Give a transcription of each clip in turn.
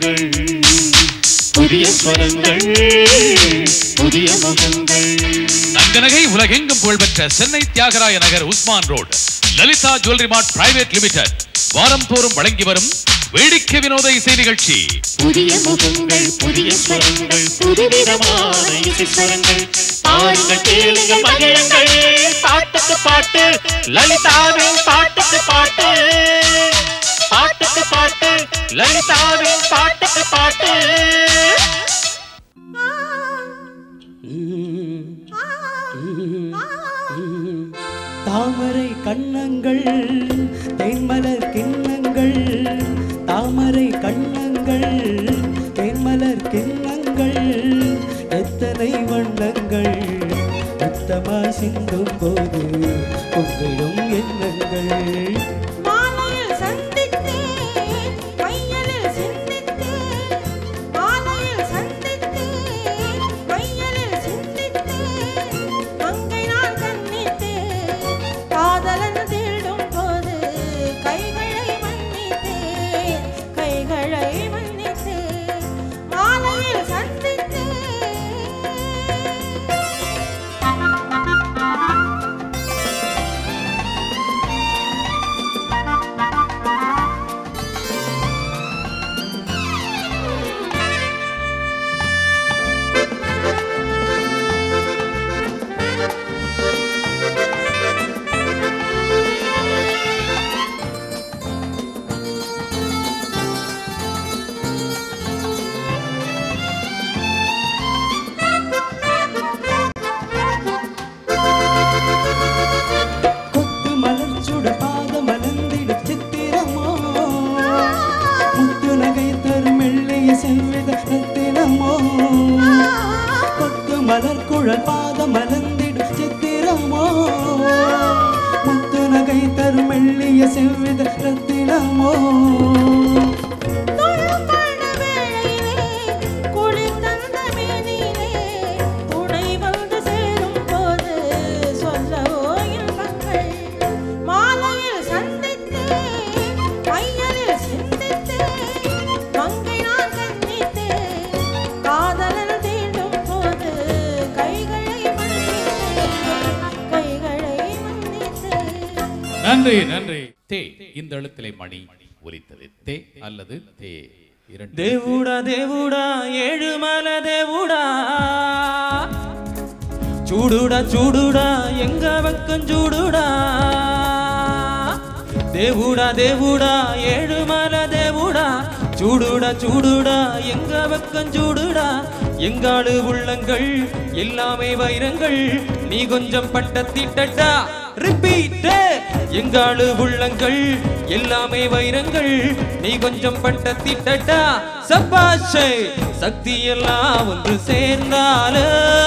முகங்கள் புதிய ஸ்வரங்கள் புதிய முகங்கள் தங்கநகை உலகெங்கும் புகழ்பெற்ற Chennai Thyagaraya Nagar Usman road Lalitha jewellery mart private limited வாரம் தோறும் வழங்கி வரும் வேடிக்கை வினோத இசை நிகழ்ச்சி புதிய முகங்கள் புதிய ஸ்வரங்கள் புதுவிதமான இசை ஸ்வரங்கள் பாருங்கள் கேளுங்கள் மகிழுங்கள் பாட்டுக்கு பாட்டு லலிதாவின் பாட்டுக்கு பாட்டு பாட்டுக்கு பாட்டு லலிதாவின் பாட்டுக்கு பாட்டு தாமரை கண்ணங்கள் தேன்மலர் கிண்ணங்கள் தாமரை கண்ணங்கள் தேன்மலர் கிண்ணங்கள் எத்தனை வண்ணங்கள் உத்தமாய் சிந்தும் போது பொங்கிடும் எண்ணங்கள் மாலையில் சந்தித்தேன் மையலில் சிந்தித்தேன் மாலையில் சந்தித்தேன் மையலில் சிந்தித்தேன் மங்கை நான் கண்ணித்தேன் காதலன் தேடும் போது கைகளை மன்னித்தேன் கைகளை மன்னித்தேன் மாலையில் சந்தித்தேன் கொத்து மலர் சுட பாத மலர்ந்திட சித்திரமோ முத்து நகை தரும் மெல்லிய செவ்வித ரத்தினமோ கொத்து மலர் குழல் பாத மலர்ந்திட சித்திரமோ முத்து நகை தரும் மெல்லிய செவ்வித ரத்தினமோ தொழும்பட வேளையிலே குளிர் தந்த மேனியிலே துணை வந்து சேரும் போது சொல்லவோ இன்பங்கள் மாலையில் சந்தித்தேன் மையலில் சிந்தித்தேன் மங்கை நான் கண்ணித்தேன் காதலன் தீண்டும் போது கைகளை மன்னித்தேன் கைகளை மன்னித்தேன் நன்றி நன்றி தே இந்த எழுத்திலே மணி ஒலித்தது தே அல்லது தே இரண்டு దేవుడా దేవుడా ఏడుమల దేవుడా చూడుడా చూడుడా ఎంగ వెక్కం చూడుడా దేవుడా దేవుడా ఏడుమల దేవుడా చూడుడా చూడుడా எங்க வெக்கம் சூடுடா எங்காடு உள்ளங்கள் எல்லாமே வைரங்கள் நீ கொஞ்சம் பட்டத்திட்டடா ரிப்பீட் எங்காடு உள்ளங்கள் எல்லாமே வைரங்கள் நீ கொஞ்சம் பட்டத்திட்டடா சப்பாஷை சக்தி எல்லாம் ஒன்று சேர்ந்தால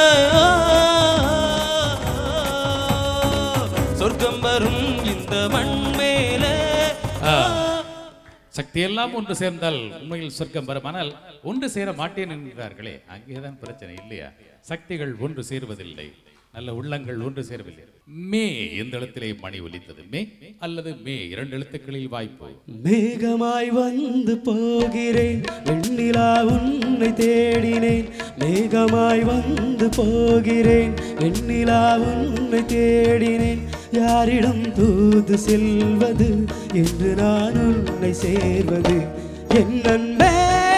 சொர்க்கம் வரும் இந்த மண் மேல ஆ. சக்தியெல்லாம் ஒன்று சேர்ந்தால் உண்மையில் சொர்க்கம் வரும் ஆனால் ஒன்று சேர மாட்டேன் என்கிறார்களே அங்கேதான் பிரச்சனை இல்லையா சக்திகள் ஒன்று சேருவதில்லை நல்ல உள்ளங்கள் ஒன்று சேரவில்லை மே எந்த எழுத்திலே மணி ஒலித்தது மே அல்லது மே இரண்டு எழுத்துக்களில் வாய்ப்பு மேகமாய் வந்து போகிறேன் வெண்ணிலா உன்னை தேடினேன் மேகமாய் வந்து போகிறேன் வெண்ணிலா உன்னை தேடினேன் யாரிடம் தூது செல்வது என்று நான் உன்னை சேர்வது என் நண்பே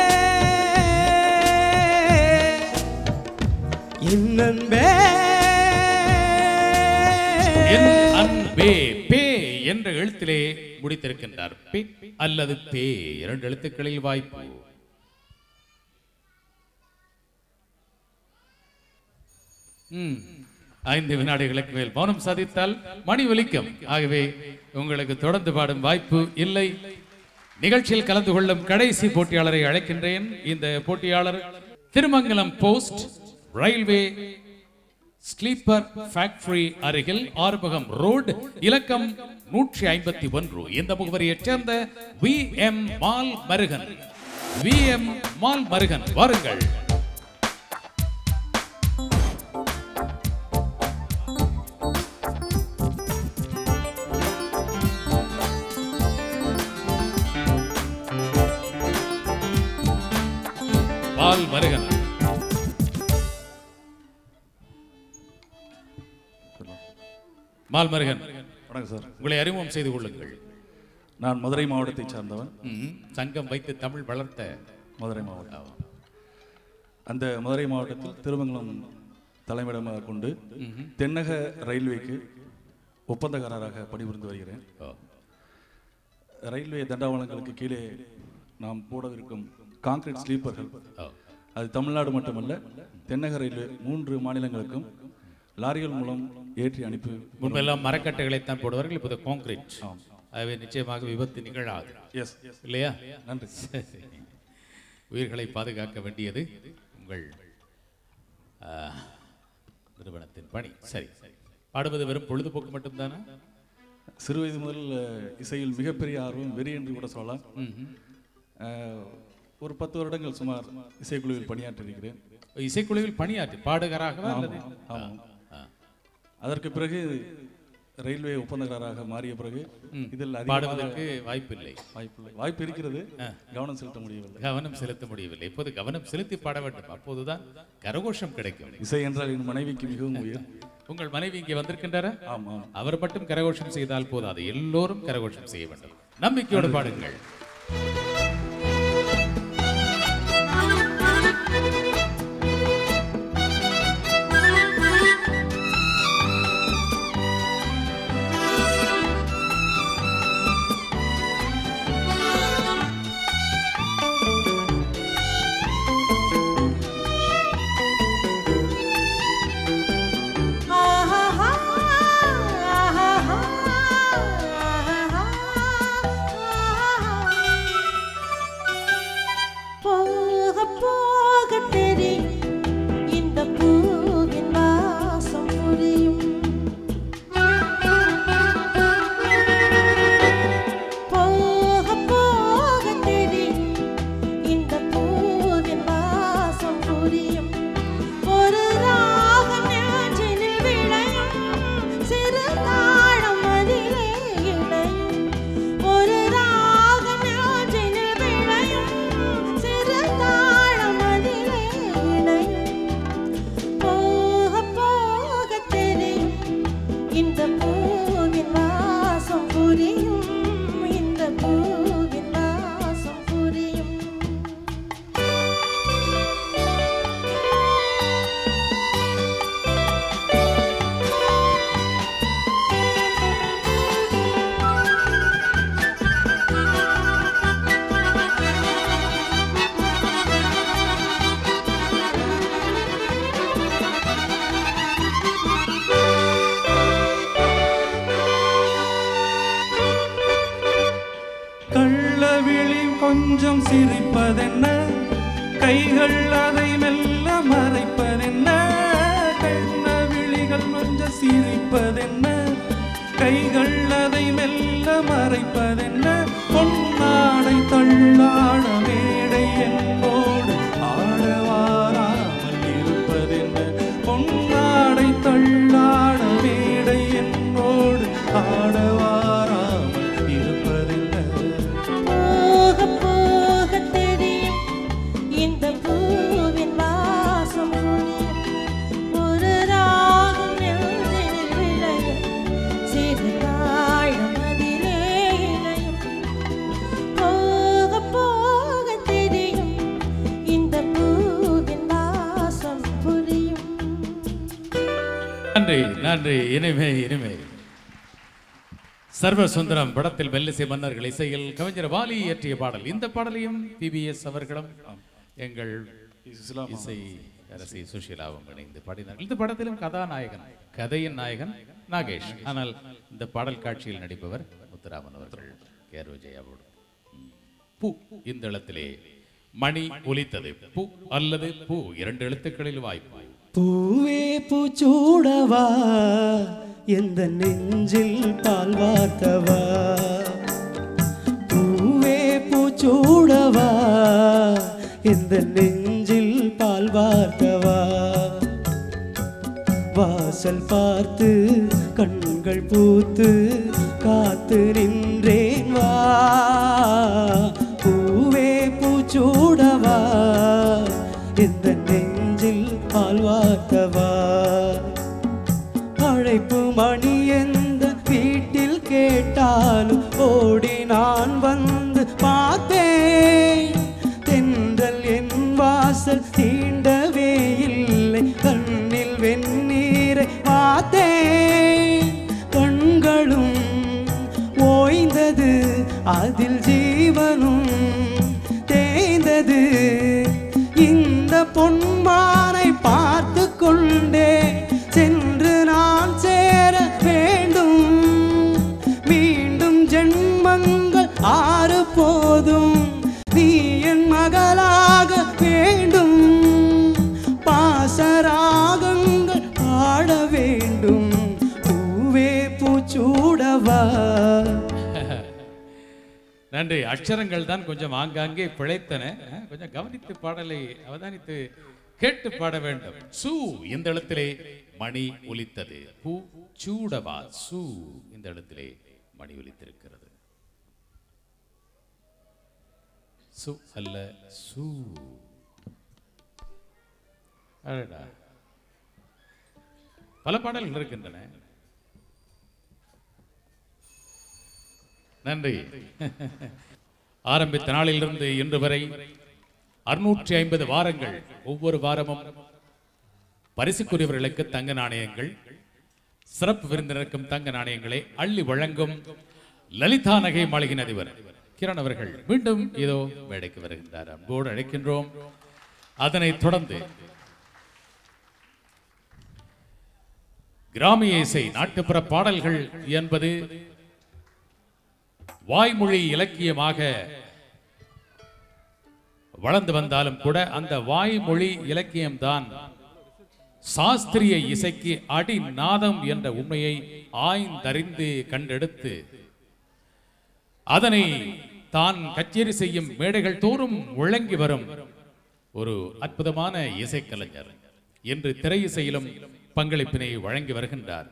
என் நண்பே என் அன்பே பே என்ற எழுத்திலே முடித்திருக்கின்றார் பே அல்லது பே இரண்டு எழுத்துக்களில் வாய்ப்பு ம். ஐந்து வினாடிகளுக்கு மேல் மௌனம் சாதித்தால் மணி ஒலிக்கும் ஆகவே உங்களுக்கு தொடர்ந்து பாடும் வாய்ப்பு இல்லை நிகழ்ச்சியில் கலந்து கொள்ளும் கடைசி போட்டியாளரை அழைக்கின்றேன் இந்த போட்டியாளர் Thirumangalam post railway sleeper factory அருகில் ஆறுமுகம் ரோடு இலக்கம் நூற்றி ஐம்பத்தி ஒன்று இந்த முகவரியைச் சேர்ந்த V M Mal Marugan V M Mal Marugan வாருங்கள் பால் மருகன் மால் மருகன் வணக்கம் சார் உங்களை அறிமுகம் செய்து கொள்ளுங்கள் நான் மதுரை மாவட்டத்தைச் சார்ந்தவன் ம், சங்கம் வைத்து தமிழ் வளர்த்த மதுரை மாவட்டம் அந்த மதுரை மாவட்டத்தில் திருமங்கலம் தலைமையிடமாக கொண்டு தென்னக ரயில்வேக்கு ஒப்பந்தக்காரராக பணிபுரிந்து வருகிறேன் ஓ, ரயில்வே தண்டவாளங்களுக்கு கீழே நாம் போடவிருக்கும் கான்கிரீட் ஸ்லீப்பர்கள் ஓ. அது தமிழ்நாடு மட்டுமல்ல தென்னக ரயில்வே மூன்று மாநிலங்களுக்கும் லாரிகள் மூலம் ஏற்றி அனுப்பி முன்பெல்லாம் மரக்கட்டைகளைத்தான் போடுவார்கள் இப்போது கான்கிரீட் ஆகவே நிச்சயமாக விபத்து நிகழாது எஸ் இல்லையா நன்றி உயிர்களை பாதுகாக்க வேண்டியது உங்கள் ஆ, நிறுவனத்தின் பணி சரி பாடுவது வெறும் பொழுதுபோக்கு மட்டும்தானா சிறு வயது முதல் அஹ், இசையில் மிகப்பெரிய ஆர்வம் வெறி என்று கூட சொல்லலாம் அஹ், ஒரு பத்து வருடங்கள் சுமார் இசைக்குழுவில் பணியாற்றியிருக்கிறேன் இசைக்குழுவில் பணியாற்றி பாடுகராகவா அல்லது ஆமாம் ஆ. அதற்கு பிறகு ரயில்வே ஒப்பந்தக்காரராக மாறிய பிறகு இதில் அதிக பாடுவதற்கு வாய்ப்பில்லை வாய்ப்பில்லை வாய்ப்பு இருக்கிறது கவனம் செலுத்த முடியவில்லை கவனம் செலுத்த முடியவில்லை இப்போது கவனம் செலுத்தி பாட வேண்டும் அப்போதுதான் கரகோஷம் கிடைக்கும் இசை என்றால் என் மனைவிக்கு மிகவும் உயர் உங்கள் மனைவி இங்கே வந்திருக்கின்றாரா ஆமாம் அவர் மட்டும் கரகோஷம் செய்தால் போதாது எல்லோரும் கரகோஷம் செய்ய வேண்டும் நம்பிக்கையோடு பாடுங்கள் ஆஹா ஆஹா போக போக தெரியும் இந்த பூவின் வாசம் புரியும் போக போக தெரியும் இந்த பூவின் வாசம் புரியும் ஒரு ராகம் நெஞ்சினில் விளையும் சிறு தாளம் அதிலே இணையும் ஒரு ராகம் நெஞ்சினில் விளையும் சிறு தாளம் அதிலே இணையும் போக போக தெரியும் இந்த பூவின் வாசம் புரியும் இந்த பூவின் வாசம் புரியும் கள்ளவிழி கொஞ்சம் சிரிப்பதென்ன கைகள் அதை மெல்ல மறைப்பதென்ன கண்ண விழிகள் கொஞ்சம் சிரிப்பதென்ன கைகள் அதை மெல்ல மறைப்பதென்ன பொன்னாடை தள்ளாட மேடை என்னோடு ஆடவாராமல் இருப்பதென்ன பொன்னாடை தள்ளாட மேடை என்னோடு ஆடவாராமல் இருப்பதென்ன போக போக தெரியும் இந்த பூவின் வாசம் புரியும் ஒரு ராகம் நெஞ்சினில் விளையும் சிறு தாழம் அதிலே இணையும் போக போக தெரியும் இந்த பூவின் வாசம் புரியும் நன்றி நன்றி இனிமை இனிமை சர்வ சுந்தரம் படத்தில் மெல்லிசை மன்னர்கள் இசையில் கவிஞர் வாலி இயற்றிய பாடல் இந்த பாடலையும் பிபிஎஸ் அவர்களும் எங்கள் இசை அரசி சுஷீலாவும் இணைந்து பாடினார்கள் இந்த படத்திலும் கதாநாயகன் கதையின் நாயகன் நாகேஷ் ஆனால் இந்த பாடல் காட்சியில் நடிப்பவர் முத்துராமன் அவர்கள் கேர் விஜயாவோடு பூ இந்த எழுத்திலே மணி ஒலித்தது பூ அல்லது பூ இரண்டு எழுத்துக்களில் வாய்ப்பு பூவே பூச்சூடவா எந்த நெஞ்சில் பால் வார்த்தவா பூவே பூச்சூடவா எந்த நெஞ்சில் பால் வார்த்தவா வாசல் பார்த்து கண்கள் பூத்து காத்து நின்றேன் வா பூவே பூச்சூடவா வாசல் தீண்டவே இல்லை கண்ணில் வெந்நீரை பார்த்தேன் கண்களும் ஓய்ந்தது அதில் ஜீவனும் தேய்ந்தது இந்த பொன்மானை பார்த்து கொண்டே சென்று நான் சேர வேண்டும் மீண்டும் ஜென்மங்கள் ஆறு போதும் நீ என் மகளாக வேண்டும் பாசராகங்கள் பாட வேண்டும் பூவே பூச்சூடவா நன்றி அக்ஷரங்கள் தான் கொஞ்சம் ஆங்காங்கே பிழைத்தன அஹ், கொஞ்சம் கவனித்து பாடலை அவதானித்து கேட்டு பாட வேண்டும் சு இந்த இடத்திலே மணி ஒலித்தது பூ சூடவா சு இந்த இடத்திலே மணி ஒலித்திருக்கிறது சு அல்ல சு அடடா பல பாடல்கள் இருக்கின்றன நன்றி ஆரம்பித்த நாளிலிருந்து இன்று வரை அறுநூற்றி ஐம்பது வாரங்கள் ஒவ்வொரு வாரமும் பரிசுக்குரியவர்களுக்கு தங்க நாணயங்கள் சிறப்பு விருந்தினருக்கும் தங்க நாணயங்களை அள்ளி வழங்கும் லலிதா நகை மாளிகையின் அதிபர் கிரண் அவர்கள் மீண்டும் இதோ மேடைக்கு வருகின்றார் அன்போடு அழைக்கின்றோம் அதனைத் தொடர்ந்து கிராமிய இசை நாட்டுப்புற பாடல்கள் என்பது வாய்மொழி இலக்கியமாக வளர்ந்து வந்தாலும் கூட அந்த வாய்மொழி இலக்கியம்தான் சாஸ்திரிய இசைக்கு அடி நாதம் என்ற உண்மையை ஆய்ந்தறிந்து கண்டெடுத்து அதனை தான் கச்சேரி செய்யும் மேடைகள் தோறும் முழங்கி வரும் ஒரு அற்புதமான இசைக்கலைஞர் என்று திரை இசையிலும் பங்களிப்பினை வழங்கி வருகின்றார்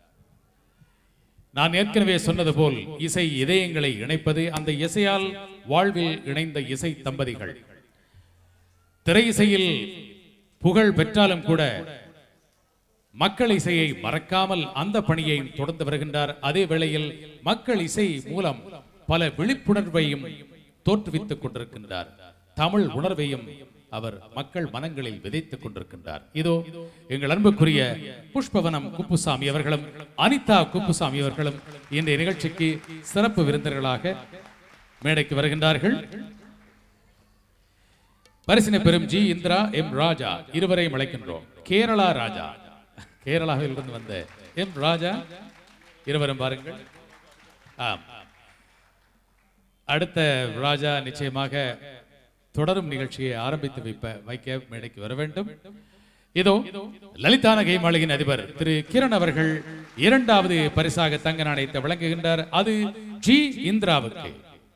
நான் ஏற்கனவே சொன்னது போல் இசை இதயங்களை இணைப்பது அந்த இசையால் வாழ்வில் இணைந்த இசை தம்பதிகள் திரை இசையில் புகழ் பெற்றாலும் கூட மக்கள் இசையை மறக்காமல் அந்த பணியை தொடர்ந்து வருகின்றார் அதே வேளையில் மக்கள் இசை மூலம் பல விழிப்புணர்வையும் தோற்றுவித்துக் கொண்டிருக்கின்றார் தமிழ் உணர்வையும் அவர் மக்கள் மனங்களில் விதைத்துக் கொண்டிருக்கின்றார் இதோ எங்கள் அன்புக்குரிய புஷ்பவனம் குப்புசாமி அவர்களும் அனிதா குப்புசாமி அவர்களும் இன்றைய நிகழ்ச்சிக்கு சிறப்பு விருந்தினர்களாக மேடைக்கு வருகின்றார்கள் பரிசினை பெறும் ஜி இந்திரா எம் ராஜா இருவரையும் அழைக்கின்றோம் கேரளா ராஜா கேரளாவில் இருந்து வந்த எம் ராஜா இருவரும் பாருங்கள் ஆம் அடுத்த ராஜா நிச்சயமாக தொடரும் நிகழ்ச்சியை ஆரம்பித்து வைப்ப வைக்க மேடைக்கு வர வேண்டும் இதோ லலிதா நகை மாளிகையின் அதிபர் திரு கிரண் அவர்கள் இரண்டாவது பரிசாக தங்க நாணயத்தை வழங்குகின்றார் அது ஜி இந்திராவுக்கு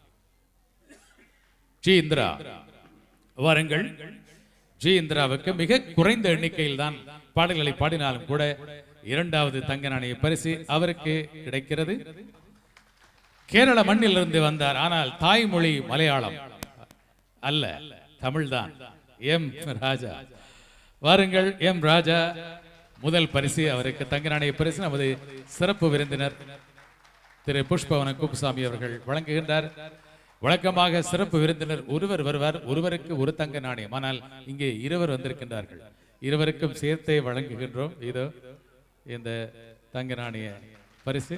ஜி இந்திரா வாருங்கள் ஜி இந்திராவுக்கு மிக குறைந்த எண்ணிக்கையில் தான் பாடல்களை பாடினாலும் கூட இரண்டாவது தங்க நாணய பரிசு அவருக்கு கிடைக்கிறது கேரள மண்ணிலிருந்து வந்தார் ஆனால் தாய்மொழி மலையாளம் அல்ல தமிழ்தான் எம் ராஜா வாருங்கள் எம் ராஜா முதல் பரிசு அவருக்கு தங்க நாணய பரிசு நமது சிறப்பு விருந்தினர் திரு புஷ்பவன குப்புசாமி அவர்கள் வழங்குகின்றார் வழக்கமாக சிறப்பு விருந்தினர் ஒருவர் வருவார் ஒருவருக்கு ஒரு தங்க நாணயம் ஆனால் இங்கே இருவர் வந்திருக்கின்றார்கள் இருவருக்கும் சேர்த்தே வழங்குகின்றோம் இதோ இந்த தங்க நாணய பரிசு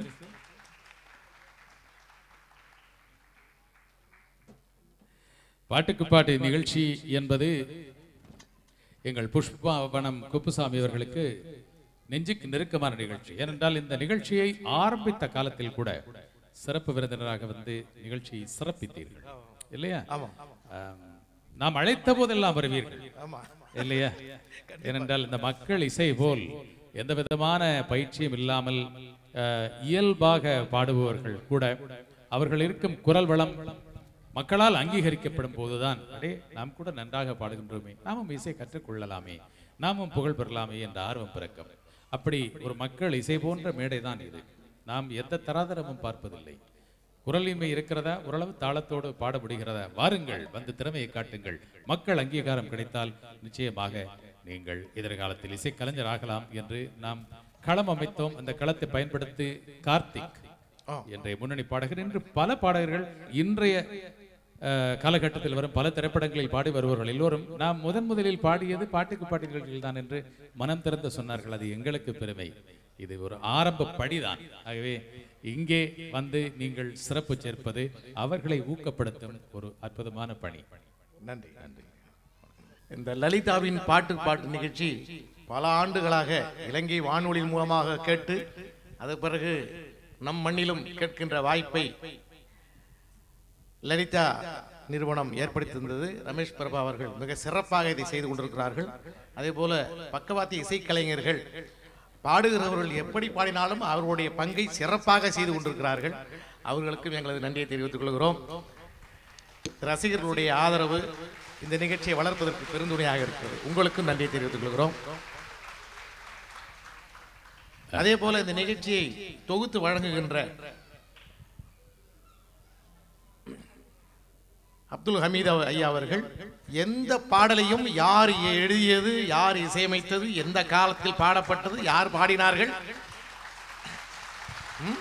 பாட்டுக்கு பாட்டு நிகழ்ச்சி என்பது எங்கள் புஷ்பவனம் குப்புசாமி அவர்களுக்கு நெஞ்சுக்கு நெருக்கமான நிகழ்ச்சி ஏனென்றால் இந்த நிகழ்ச்சியை ஆரம்பித்த காலத்தில் கூட சிறப்பு விருந்தினராக வந்து நிகழ்ச்சியை சிறப்பித்தீர்கள் இல்லையா ஆம். நாம் அழைத்த போதெல்லாம் வருவீர்கள் இல்லையா ஏனென்றால் இந்த மக்கள் இசை போல் எந்த விதமான பயிற்சியும் இல்லாமல் அஹ், இயல்பாக பாடுபவர்கள் கூட அவர்கள் இருக்கும் குரல் வளம் மக்களால் அங்கீகரிக்கப்படும் போதுதான் அடே நாம் கூட நன்றாக பாடுகின்றோமே நாமும் இசை கற்றுக்கொள்ளலாமே நாமும் புகழ் பெறலாமே என்ற ஆர்வம் பிறக்கும் அப்படி ஒரு மக்கள் இசை போன்ற மேடை தான் இது நாம் எந்த தராதரமும் பார்ப்பதில்லை குரலின்மை இருக்கிறதா ஓரளவு தாளத்தோடு பாட முடிகிறதா வாருங்கள் வந்து திறமையை காட்டுங்கள் மக்கள் அங்கீகாரம் கிடைத்தால் நிச்சயமாக நீங்கள் எதிர்காலத்தில் இசை கலைஞர் ஆகலாம் என்று நாம் களம் அமைத்தோம் அந்த களத்தை பயன்படுத்தி கார்த்திக் இன்றைய முன்னணி பாடகர் இன்று பல பாடகர்கள் இன்றைய அஹ், காலகட்டத்தில் வரும் பல திரைப்படங்களில் பாடி வருபவர்கள் எல்லோரும் நாம் முதன் முதலில் பாடியது பாட்டுக்கு பாட்டு நிகழ்ச்சியில் தான் என்று மனம் திறந்து சொன்னார்கள் அது எங்களுக்கு பெருமை இது ஒரு ஆரம்ப படிதான் ஆகவே இங்கே வந்து நீங்கள் சிறப்பு சேர்ப்பது அவர்களை ஊக்கப்படுத்தும் ஒரு அற்புதமான பணி நன்றி நன்றி இந்த லலிதாவின் பாட்டு பாட்டு நிகழ்ச்சி பல ஆண்டுகளாக இலங்கை வானொலி மூலமாக கேட்டு அது பிறகு நம் மண்ணிலும் கேட்கின்ற வாய்ப்பை லலிதா நிறுவனம் ஏற்படுத்தி தந்தது ரமேஷ் பிரபா அவர்கள் மிக சிறப்பாக இதை செய்து கொண்டிருக்கிறார்கள் அதே போல பக்கவாத்திய இசைக்கலைஞர்கள் பாடுகிறவர்கள் எப்படி பாடினாலும் அவர்களுடைய பங்கை சிறப்பாக செய்து கொண்டிருக்கிறார்கள் அவர்களுக்கும் எங்களது நன்றியை தெரிவித்துக் கொள்கிறோம் ரசிகர்களுடைய ஆதரவு இந்த நிகழ்ச்சியை வளர்ப்பதற்கு பெருந்துணையாக இருக்கிறது உங்களுக்கும் நன்றியை தெரிவித்துக் கொள்கிறோம் அதே போல இந்த நிகழ்ச்சியை தொகுத்து வழங்குகின்ற அப்துல் ஹமீத் அவ- ஐயா அவர்கள் எந்த பாடலையும் யார் எழுதியது யார் இசையமைத்தது எந்த காலத்தில் பாடப்பட்டது யார் பாடினார்கள் ம்?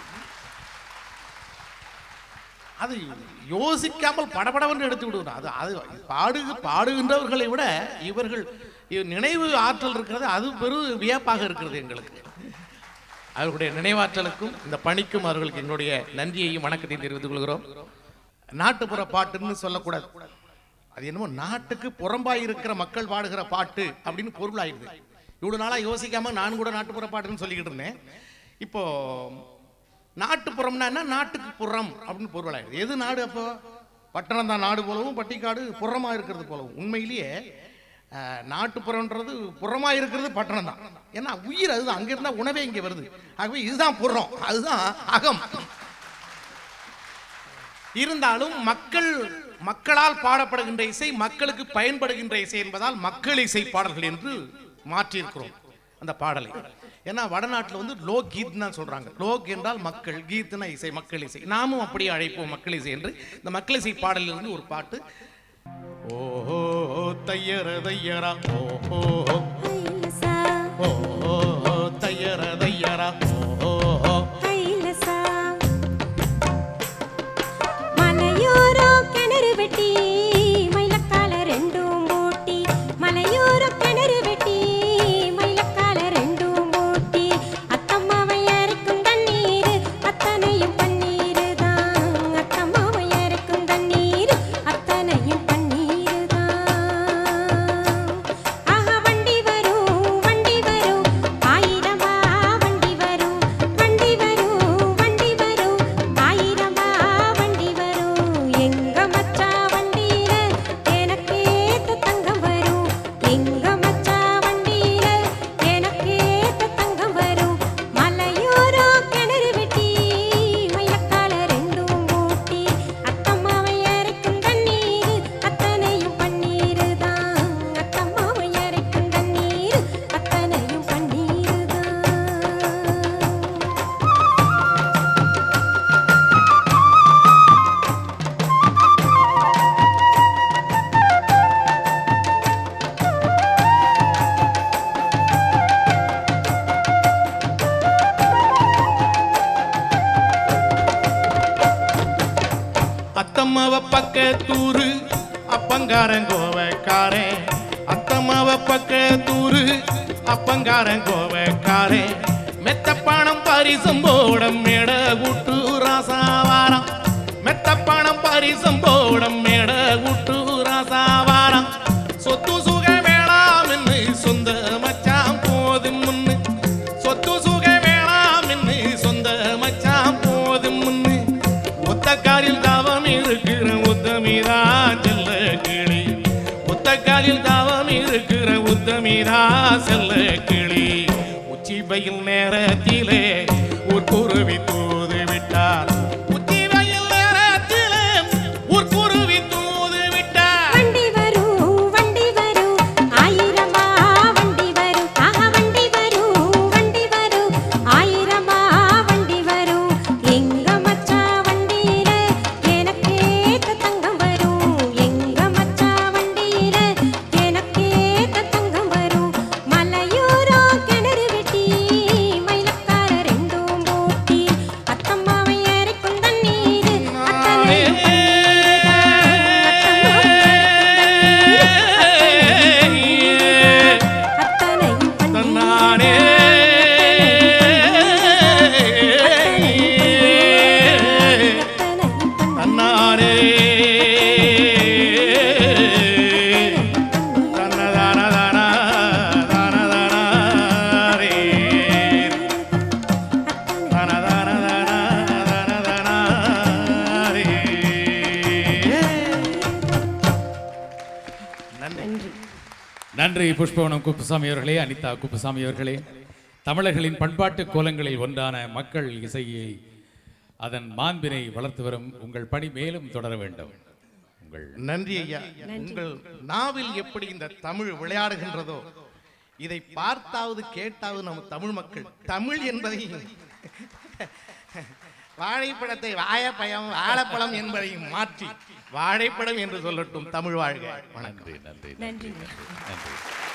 அது யோசிக்காமல் படபடவென்று எடுத்து விடுவார் அது அது பாடு பாடுகின்றவர்களை விட இவர்கள் இவ் நினைவு ஆற்றல் இருக்கிறது அது பெரும் வியப்பாக இருக்கிறது எங்களுக்கு அவர்களுடைய நினைவாற்றலுக்கும் இந்த பணிக்கும் அவர்களுக்கு எங்களுடைய நன்றியையும் வணக்கத்தையும் தெரிவித்துக் கொள்கிறோம் நாட்டுப்புற பாட்டுன்னு சொல்லக்கூடாது அது என்னமோ நாட்டுக்கு புறம்பாய் இருக்கிற மக்கள் பாடுகிற பாட்டு அப்படின்னு பொருள் ஆயிடுது இவ்வளவு நாளா யோசிக்காம நான் கூட நாட்டுப்புற பாட்டுன்னு சொல்லிக்கிட்டு இருந்தேன் இப்போ நாட்டுப்புறம்னா என்ன நாட்டுக்கு புறம் அப்படின்னு பொருள் ஆயிடுது எது நாடு அப்போ பட்டணம் தான் நாடு போலவும் பட்டிக்காடு புறமா இருக்கிறது போலவும் உண்மையிலேயே அஹ், நாட்டுப்புறம்ன்றது புறமா இருக்கிறது பட்டணம் தான் ஏன்னா உயிர் அதுதான் அங்க இருந்தா உணவே இங்க வருது ஆகவே இதுதான் புறம் அதுதான் அகம் இருந்தாலும் மக்கள் மக்களால் பாடப்படுகின்ற இசை மக்களுக்கு பயன்படுகின்ற இசை என்பதால் மக்கள் இசை பாடல்கள் என்று மாற்றியிருக்கிறோம் அந்த பாடலை ஏன்னா வடநாட்டில் வந்து லோ கீத் தான் சொல்றாங்க லோக் என்றால் மக்கள் கீத்னா இசை மக்கள் இசை நாமும் அப்படியே அழைப்போம் மக்கள் இசை என்று இந்த மக்கள் இசை பாடலிலிருந்து ஒரு பாட்டு ஓஹோ தையர தையரா ஓஹோ ஐலசா ஓஹோ தையர தையரா ஓஹோ ஐலசா மலையோரம் கிணறு வெட்டி மயிலக்கால ரெண்டும் மூட்டி மலையோரம் கிணறு வெட்டி மயிலக்கால ரெண்டும் மூட்டி அத்தம்மாவை இறக்கும் தண்ணீர் அத்தனையும் பன்னீர் தான் அத்தம்மாவை இறக்கும் தண்ணீர் அத்தனையும் பன்னீர் தான் ஆஹா வண்டி வரும் வண்டி வரும் ஆயிரமா வண்டி வரும் வண்டி வரும் வண்டி வரும் ஆயிரமா வண்டி வரும் எங்க மச்சா வண்டியில எனக்கேத்த தங்கம் வரும் எங்க மச்சா வண்டியில எனக்கேத்த தங்கம் வரும் மலையோரம் கிணறு வெட்டி மயிலக்கால ரெண்டும் மூட்டி அத்தம்மாவை இறக்கும் தண்ணீர் அத்தனையும் பன்னீர் தான் அத்தம்மாவை இறக்கும் தண்ணீர் அத்தனையும் பன்னீர் தான் அத்தம்மாவ பக்கத்தூரு அப்பங்காரன் கோவக்காரன் அத்தம்மாவ பக்கத்தூரு அப்பங்காரன் கோவக்காரன் மெத்த பணம் பரிசம் போடம் மேட கூட்டு ராசாவாரம் மெத்த பணம் பரிசம் போடம் மேட கூட்டு ராசாவாரம் சொத்து சுக வேளாம் என்று சொந்த மச்சான் போதும் முன்னு சொத்து சுக வேளாம் என்று சொந்த மச்சான் போதும் முன்னு ஒத்தக்காலில் தாவம் இருக்கிற உத்தமிதா செல்ல கிளி ஒத்தக்காலில் தாவம் இருக்கிற உத்தமிதா செல்ல கிளி உச்சி பயில் நேரத்திலே ஒரு குருவி தூது விட்டார் உச்சி பயில் நேரத்திலே ஒரு குருவி தூது விட்டார் வண்டி வரும் வண்டி வரும் ஆயிரமா வண்டி வரும் ஆஹா வண்டி வரும் வண்டி வரும் ஆயிரமா வண்டி வரும் எங்க மச்சா வண்டியில எனக்கேத்த தங்கம் வரும் எங்க மச்சா வண்டியில எனக்கேத்த தங்கம் வரும் மலையோரம் கிணறு வெட்டி மயிலக்கார ரெண்டும் மூட்டி நன்றி நன்றி நன்றி புஷ்பவனம் குப்புசாமி அவர்களே அனிதா குப்புசாமி அவர்களே தமிழர்களின் பண்பாட்டு கோலங்களில் ஒன்றான மக்கள் இசையை அதன் மாண்பினை வளர்த்து வரும் உங்கள் பணி மேலும் தொடர வேண்டும் உங்கள் நன்றி ஐயா உங்கள் நாவில் எப்படி இந்த தமிழ் விளையாடுகின்றதோ இதை பார்த்தாவது கேட்டாவது நம்ம தமிழ் மக்கள் தமிழ் என்பதை வாழைப்பழத்தை வாழைப்பழம் வாழைப்பழம் என்பதையும் மாற்றி வாழைப்பழம் என்று சொல்லட்டும் தமிழ் வாழ்க வணக்கம் நன்றி நன்றி நன்றி நன்றி